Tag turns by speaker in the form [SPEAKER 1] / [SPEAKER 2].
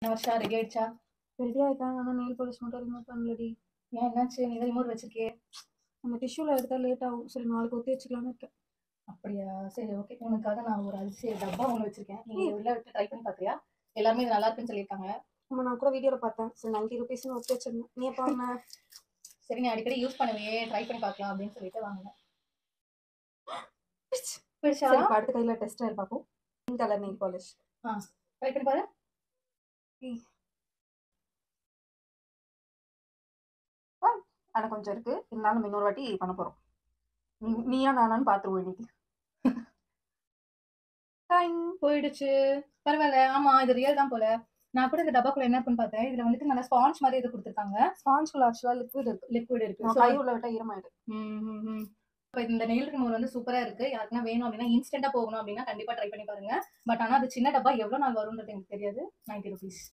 [SPEAKER 1] என்ன வருஷம் ரெடி ஆயிடுச்சா
[SPEAKER 2] ரெடி ஆயிட்டாங்க ஆனால் நெயில் பாலிஷ் மட்டும் ரிமூவ் பண்ணலடி
[SPEAKER 1] ஏன் என்னாச்சு நீ தான் ரிமோட் வச்சிருக்கே
[SPEAKER 2] நம்ம டிஷ்யூவில் எடுத்தா லேட் ஆகும் சரி நாளைக்கு ஒத்தி வச்சுக்கலாம்னு இருக்கேன்
[SPEAKER 1] அப்படியா சரி ஓகே உனக்காக நான் ஒரு அரிசி டப்பா ஒன்று வச்சிருக்கேன் நீ உள்ள விட்டு ட்ரை பண்ணி பார்க்கறியா எல்லாருமே இது நல்லா இருக்குன்னு சொல்லியிருக்காங்க
[SPEAKER 2] நம்ம நான் கூட வீடியோவில் பார்த்தேன் சரி நைன்ட்டி ருபீஸ்னு ஒத்தி வச்சிருந்தேன் நீ எப்போ வாங்கின
[SPEAKER 1] சரி நீ அடிக்கடி யூஸ் பண்ணுவே ட்ரை பண்ணி பார்க்கலாம் அப்படின்னு சொல்லிட்டு வாங்கினேன் பிடிச்சா
[SPEAKER 2] சரி இப்ப அடுத்த கையில் டெஸ்ட் ஆயில் பார்ப்போம் pink colour nail polish
[SPEAKER 1] try பண்ணி பாரு
[SPEAKER 2] ஆனால் கொஞ்சம் இருக்கு இருந்தாலும் நம்ம இன்னொரு வாட்டி பண்ண போகிறோம் நீ நீயா நானான்னு பார்த்துருவோம் இன்னைக்கு டைம்
[SPEAKER 1] போயிடுச்சு பரவாயில்ல ஆமா இது ரியல் தான் போல நான் கூட இந்த டப்பாக்குள்ள என்ன இருக்குன்னு பார்த்தேன் இதுல வந்துட்டு நல்லா ஸ்பாஞ்ச் மாதிரி இது கொடுத்துருக்காங்க
[SPEAKER 2] ஸ்பாஞ்சுக்குள்ள ஆக்சுவலாக லிக்விட் இருக்கு
[SPEAKER 1] லிக்விட் இருக்கு
[SPEAKER 2] நான்
[SPEAKER 1] So,
[SPEAKER 2] கை உள்ள விட்டா ஈரமாயிடு
[SPEAKER 1] ம், ம், ம். இப்ப இந்த நெயில் ரிமூவர் வந்து சூப்பரா இருக்கு யாருக்குன்னா வேணும் அப்படின்னா இன்ஸ்டன்டா போகணும் அப்படின்னா கண்டிப்பா ட்ரை பண்ணி பாருங்க பட் ஆனா அது சின்ன டப்பா எவ்வளவு நாள் வரும்ன்றது எனக்கு தெரியாது நைன்டி ருபீஸ்